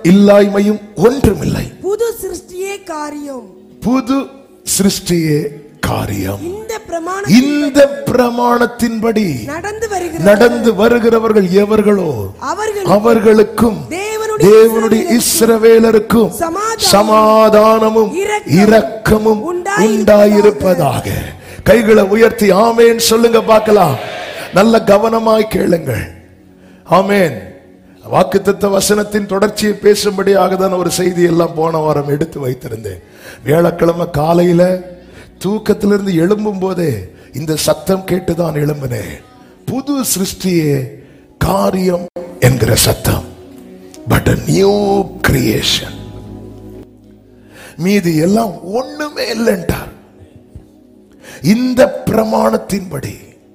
இல்லாய்மையும் ஒன்றுமில்லை புது சிருஷ்டியே காரியம் புது சிருஷ்டியே காரியம் இந்த பிரமாண இந்த பிரமாணத்தின்படி நடந்து வருகிற நடந்து வருகிறவர்கள் எவர்களோ அவர்கள் அவர்களுக்கும் தேவனுடைய தேவனுடைய இஸ்ரவேலருக்கும் சமாதானம், சமாதானமும் இரக்கமும் இரக்கமும் உண்டாயிருப்பதாக. உண்டாயிருப்பதாக கைகளை உயர்த்தி ஆமேன் சொல்லுங்க பார்க்கலாம் நல்ல கவனமாய் கேளுங்கள் ஆமேன் வாக்குத்தத்த வசனத்தின் தொடர்ச்சியை பேசும்படியாக தான் ஒரு செய்தி எல்லாம் போன வாரம் எடுத்து வைத்திருந்தேன் வியாழக்கிழமை காலையில தூக்கத்திலிருந்து எழும்பும் போதே இந்த சத்தம் கேட்டுதான் எழும்பினேன் புது சிருஷ்டியே காரியம் என்கிற சத்தம் பட் நியூ கிரியேஷன் மீதி எல்லாம் ஒண்ணுமே இல்லைன்றார் இந்த பிரமாணத்தின்படி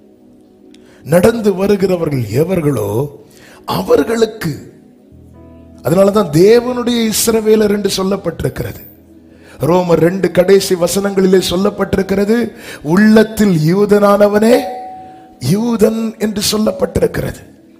நடந்து வருகிறவர்கள் எவர்களோ அவர்களுக்கு அதனாலதான் தேவனுடைய இஸ்ரவேலர் என்று சொல்லப்பட்டிருக்கிறது ரோமர் ரெண்டு கடைசி வசனங்களிலே சொல்லப்பட்டிருக்கிறது உள்ளத்தில் யூதனானவனே யூதன் என்று சொல்லப்பட்டிருக்கிறது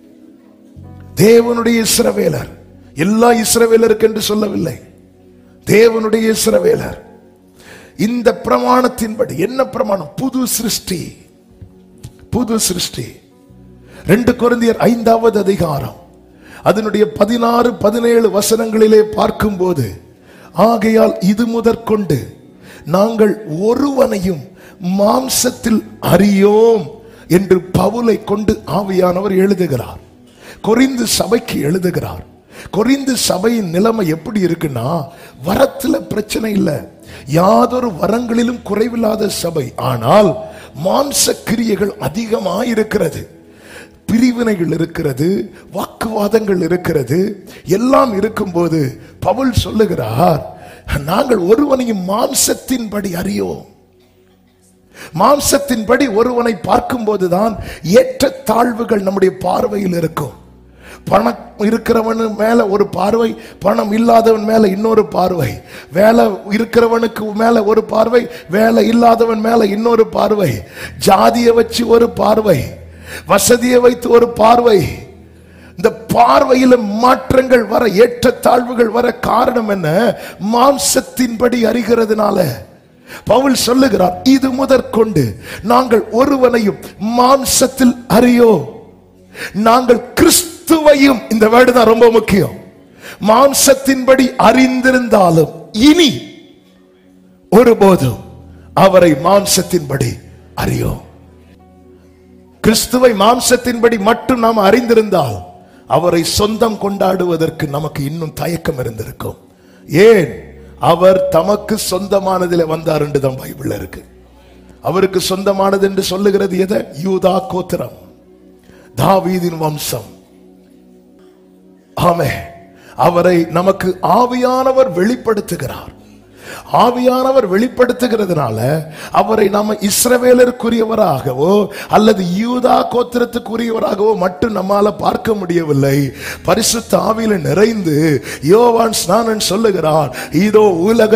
தேவனுடைய இஸ்ரவேலர் எல்லா இஸ்ரவேலருக்கு என்று சொல்லவில்லை தேவனுடைய இஸ்ரவேலர் இந்த பிரமாணத்தின்படி என்ன பிரமாணம் புது சிருஷ்டி புது சிருஷ்டி ரெண்டு குருந்தியர் ஐந்தாவது அதிகாரம் அதனுடைய பதினாறு பதினேழு வசனங்களிலே பார்க்கும்போது ஆகையால் இது முதற்கொண்டு நாங்கள் ஒருவனையும் மாம்சத்தில் அறியோம் என்று பவுலை கொண்டு ஆவியானவர் எழுதுகிறார் கொரிந்து சபைக்கு எழுதுகிறார் கொரிந்து சபையின் நிலைமை எப்படி இருக்குன்னா வரத்துல பிரச்சனை இல்லை யாதொரு வரங்களிலும் குறைவில்லாத சபை ஆனால் மாம்ச கிரியைகள் அதிகமாயிருக்கிறது பிரிவினைகள் இருக்கிறது வாக்குவாதங்கள் இருக்கிறது எல்லாம் இருக்கும்போது பவுல் சொல்லுகிறார் நாங்கள் ஒருவனையும் மாம்சத்தின்படி அறியோம் மாம்சத்தின்படி ஒருவனை பார்க்கும்போதுதான் ஏற்ற தாழ்வுகள் நம்முடைய பார்வையில் இருக்கும் பணம் இருக்கிறவனு மேல ஒரு பார்வை பணம் இல்லாதவன் மேல இன்னொரு பார்வை வேலை இருக்கிறவனுக்கு மேல ஒரு பார்வை வேலை இல்லாதவன் மேல இன்னொரு பார்வை ஜாதியை வச்சு ஒரு பார்வை வசதியை வைத்து ஒரு பார்வை இந்த பார்வையில மாற்றங்கள் வர ஏற்ற தாழ்வுகள் வர காரணம் என்ன மாம்சத்தின்படி அறிகிறதுனால பவுல் சொல்லுகிறார் இது முதற்கொண்டு நாங்கள் ஒருவனையும் மாம்சத்தில் அறியோ நாங்கள் கிறிஸ்துவையும் இந்த வேர்டு தான் ரொம்ப முக்கியம் மாம்சத்தின்படி அறிந்திருந்தாலும் இனி ஒருபோதும் அவரை மாம்சத்தின்படி அறியோம் கிறிஸ்துவை மாம்சத்தின்படி மட்டும் நாம் அறிந்திருந்தால் அவரை சொந்தம் கொண்டாடுவதற்கு நமக்கு இன்னும் தயக்கம் இருந்திருக்கும் ஏன் அவர் தமக்கு சொந்தமானதில் வந்தார் என்று தான் பைபிள்ல இருக்கு அவருக்கு சொந்தமானது என்று சொல்லுகிறது எதை யூதா கோத்திரம் தாவீதின் வம்சம் ஆமே அவரை நமக்கு ஆவியானவர் வெளிப்படுத்துகிறார் ஆவியானவர் வெளிப்படுத்துகிறதுனால அவரை நாம இஸ்ரவேலருக்குரியவராகவோ அல்லது யூதா கோத்திரத்துக்குரியவராகவோ மட்டும் நம்மால பார்க்க முடியவில்லை பரிசுத்த ஆவியில நிறைந்து யோவான் ஸ்நானன் சொல்லுகிறார் இதோ உலக